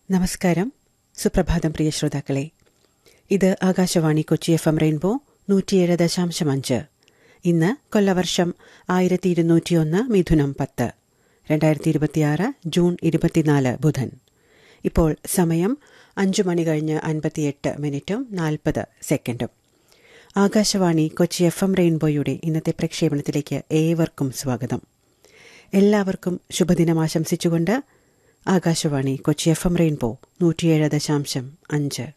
നമസ്കാരം സുപ്രഭാതം പ്രിയ ശ്രോതാക്കളെ ഇത് Akashvani Kochi F M rainbow നൂറ്റിയേഴ് ദശാംശം അഞ്ച് ഇന്ന് കൊല്ലവർഷം ആയിരത്തി ഇരുന്നൂറ്റിയൊന്ന് മിഥുനം പത്ത് രണ്ടായിരത്തി ഇരുപത്തിയാറ് ജൂൺ ഇരുപത്തിനാല് ബുധൻ ഇപ്പോൾ സമയം അഞ്ചു മണി കഴിഞ്ഞ് അൻപത്തിയെട്ട് മിനിറ്റും നാൽപ്പത് സെക്കൻഡും ആകാശവാണി കൊച്ചി എഫ് എം റെയിൻബോയുടെ ഇന്നത്തെ പ്രക്ഷേപണത്തിലേക്ക് ഏവർക്കും സ്വാഗതം എല്ലാവർക്കും ശുഭദിനം ആശംസിച്ചുകൊണ്ട് Akashvani Kochi F M rainbow നൂറ്റിയേഴ് ദശാംശം അഞ്ച്